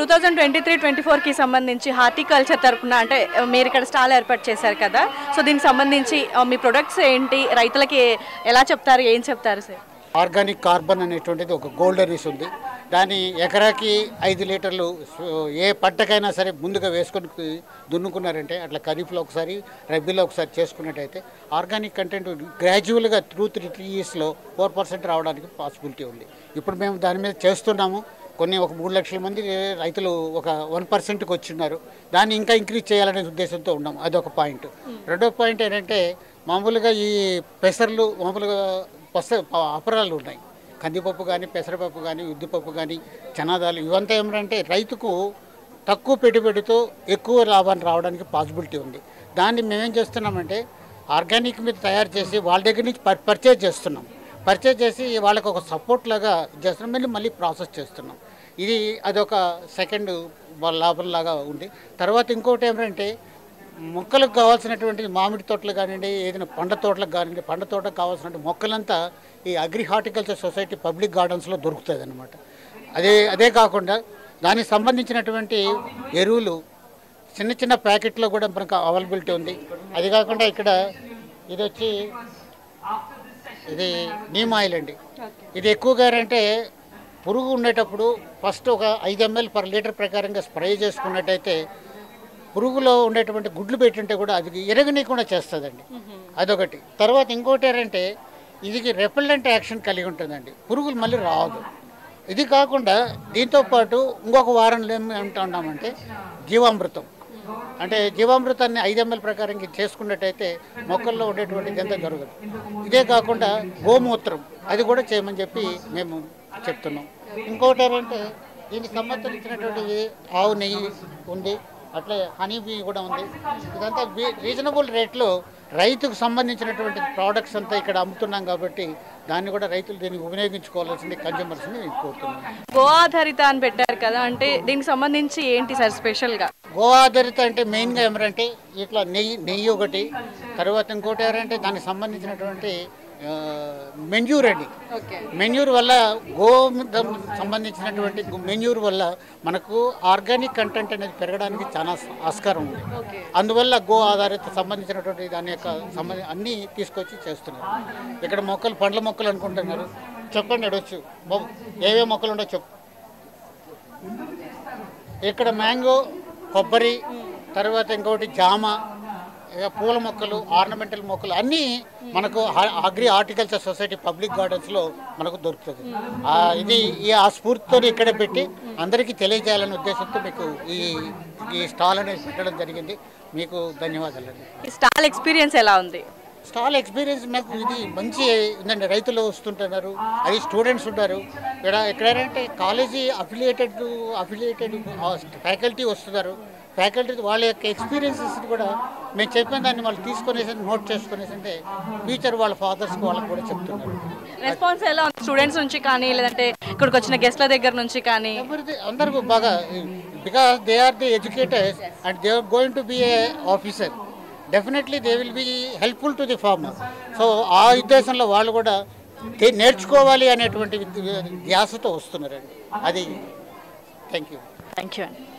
two thousand twenty three twenty ఫోర్కి సంబంధించి horticulture తరపున అంటే ఆ, మీరు ఇక్కడ స్టాల్ ఏర్పాటు చేశారు కదా సో దీనికి సంబంధించి ఆ, మీ ప్రొడక్ట్స్ ఏంటి రైతులకి ఎలా చెప్తారు ఏం చెప్తారు సార్ ఆర్గానిక్ కార్బన్ అనేటువంటిది ఒక గోల్డెన్ రీస్ ఉంది దాని ఎకరాకి ఐదు లీటర్లు సో ఏ పంటకైనా సరే ముందుగా వేసుకొని దున్నుకున్నారంటే అట్లా ఖరీఫ్లో ఒకసారి రబీలో ఒకసారి చేసుకున్నట్టయితే ఆర్గానిక్ కంటెంట్ గ్రాడ్యువల్గా త్రూ త్రీ త్రీ ఇయర్స్లో ఫోర్ పర్సెంట్ రావడానికి పాసిబిలిటీ ఉంది ఇప్పుడు మేము దాని మీద చేస్తున్నాము కొన్ని ఒక మూడు లక్షల మంది రైతులు ఒక వన్ పర్సెంట్కి వచ్చిన్నారు దాన్ని ఇంకా ఇంక్రీజ్ చేయాలనే ఉద్దేశంతో ఉన్నాం అదొక పాయింట్ రెండో పాయింట్ ఏంటంటే మామూలుగా ఈ పెసర్లు మామూలుగా పస అపరాలు ఉన్నాయి కందిపప్పు కానీ పెసరపప్పు కానీ ఉద్దిపప్పు కానీ చనాదాలు ఇవంతా ఏమిటంటే రైతుకు తక్కువ పెట్టుబడితో ఎక్కువ లాభాన్ని రావడానికి పాసిబిలిటీ ఉంది దాన్ని మేమేం చేస్తున్నామంటే ఆర్గానిక్ మీద తయారు చేసి వాళ్ళ దగ్గర నుంచి పర్ పర్చేజ్ చేస్తున్నాం పర్చేజ్ చేసి వాళ్ళకి ఒక సపోర్ట్ లాగా చేస్తున్నాం మళ్ళీ మళ్ళీ ప్రాసెస్ చేస్తున్నాం ఇది అదొక సెకండ్ వాళ్ళ లాభం లాగా ఉంది తర్వాత ఇంకోటి ఏమిటంటే మొక్కలకు కావాల్సినటువంటి మామిడి తోటలు కానివ్వండి ఏదైనా పండ్ల తోటలకు కానివ్వండి పండ్ల తోటకు కావాల్సిన మొక్కలంతా ఈ అగ్రి హార్టికల్చర్ సొసైటీ పబ్లిక్ గార్డెన్స్లో దొరుకుతుంది అనమాట అదే అదే కాకుండా దానికి సంబంధించినటువంటి ఎరువులు చిన్న చిన్న ప్యాకెట్లో కూడా మనకు అవైలబిలిటీ ఉంది అది కాకుండా ఇక్కడ ఇది వచ్చి ఇది నీమ్ ఆయిల్ అండి ఇది ఎక్కువగా అంటే పురుగు ఉండేటప్పుడు ఫస్ట్ ఒక ఐదు ఎంఎల్ పర్ లీటర్ ప్రకారంగా స్ప్రే చేసుకున్నట్టయితే పురుగులో ఉండేటువంటి గుడ్లు పెట్టింటే కూడా అది ఎరగనీయకుండా చేస్తుందండి అదొకటి తర్వాత ఇంకోటి ఏంటంటే ఇది రెపెల్లెంట్ యాక్షన్ కలిగి ఉంటుందండి పురుగులు మళ్ళీ రాదు ఇది కాకుండా దీంతో పాటు ఇంకొక వారంలో ఏమి అంటున్నామంటే జీవామృతం అంటే జీవామృతాన్ని ఐదు ఎంఎల్ ప్రకారం చేసుకున్నట్టయితే మొక్కల్లో ఉండేటువంటి ఇదంతా జరగదు ఇదే కాకుండా గోమూత్రం అది కూడా చేయమని చెప్పి మేము చెప్తున్నాం ఇంకోటి ఏంటంటే దీనికి సంబంధించినటువంటి ఆవు నెయ్యి ఉంది అట్లే హనీ బీ కూడా ఉంది ఇదంతా రీజనబుల్ రేట్లో రైతుకు సంబంధించినటువంటి ప్రోడక్ట్స్ అంతా ఇక్కడ అమ్ముతున్నాం కాబట్టి దాన్ని కూడా రైతులు దీనికి వినియోగించుకోవాల్సింది కన్జ్యూమర్స్ని కోరుతున్నాం గో ఆధారిత అని పెట్టారు కదా అంటే దీనికి సంబంధించి ఏంటి సార్ స్పెషల్గా గో ఆధారిత అంటే మెయిన్గా ఏమంటే ఇట్లా నెయ్యి నెయ్యి ఒకటి తర్వాత ఇంకోటి ఎవరంటే దానికి సంబంధించినటువంటి మెన్యూర్ అండి ఓకే మెన్యూర్ వల్ల గో సంబంధించినటువంటి మెన్యూర్ వల్ల మనకు ఆర్గానిక్ కంటెంట్ అనేది పెరగడానికి చాలా ఆస్కారం ఉంది అందువల్ల గో ఆధారిత సంబంధించినటువంటి దాని యొక్క సంబంధి అన్నీ తీసుకొచ్చి చేస్తున్నారు ఇక్కడ మొక్కలు పండ్ల మొక్కలు అనుకుంటున్నారు చెప్పండి అడవచ్చు ఏవే మొక్కలు ఉండో చెప్పు ఇక్కడ మ్యాంగో కొబ్బరి తర్వాత ఇంకొకటి జామ ఇక పూల మొక్కలు ఆర్నమెంటల్ మొక్కలు అన్నీ మనకు హా- అగ్రి హార్టికల్చర్ సొసైటీ పబ్లిక్ గార్డెన్స్లో మనకు దొరుకుతుంది ఆ, ఇది ఈ ఆ స్ఫూర్తితో ఇక్కడ పెట్టి అందరికీ తెలియజేయాలనే ఉద్దేశంతో మీకు ఈ ఈ స్టాల్ అనేది పెట్టడం జరిగింది మీకు ధన్యవాదాలండి ఈ స్టాల్ ఎక్స్పీరియన్స్ ఎలా ఉంది స్టాల్ ఎక్స్పీరియన్స్ మాకు ఇది మంచి ఉందండి రైతులు వస్తుంటున్నారు అది స్టూడెంట్స్ ఉంటారు ఇక్కడ ఎక్కడంటే కాలేజీ అఫిలియేటెడ్ అఫిలియేటెడ్ ఫ్యాకల్టీ వస్తున్నారు ఫ్యాకల్టీ వాళ్ళ యొక్క ఎక్స్పీరియన్సెస్ కూడా మేము చెప్పిన దాన్ని వాళ్ళు తీసుకునేసి నోట్ చేసుకునేసి అంటే ఫ్యూచర్ వాళ్ళ ఫాదర్స్కి వాళ్ళకి కూడా చెప్తున్నారు రెస్పాన్స్ ఎలా ఉంది స్టూడెంట్స్ నుంచి కానీ లేదంటే ఇక్కడికి వచ్చిన గెస్ట్ల దగ్గర నుంచి కానీ ఎవరిది అందరికీ బాగా because they are the educators and they are going to be a officer definitely they will be helpful to the farmer so ఆ ఉద్దేశంలో వాళ్ళు కూడా తే- నేర్చుకోవాలి అనేటువంటి ధ్యాసతో వస్తున్నారండి అది థ్యాంక్ యూ థ్యాంక్ యూ అండి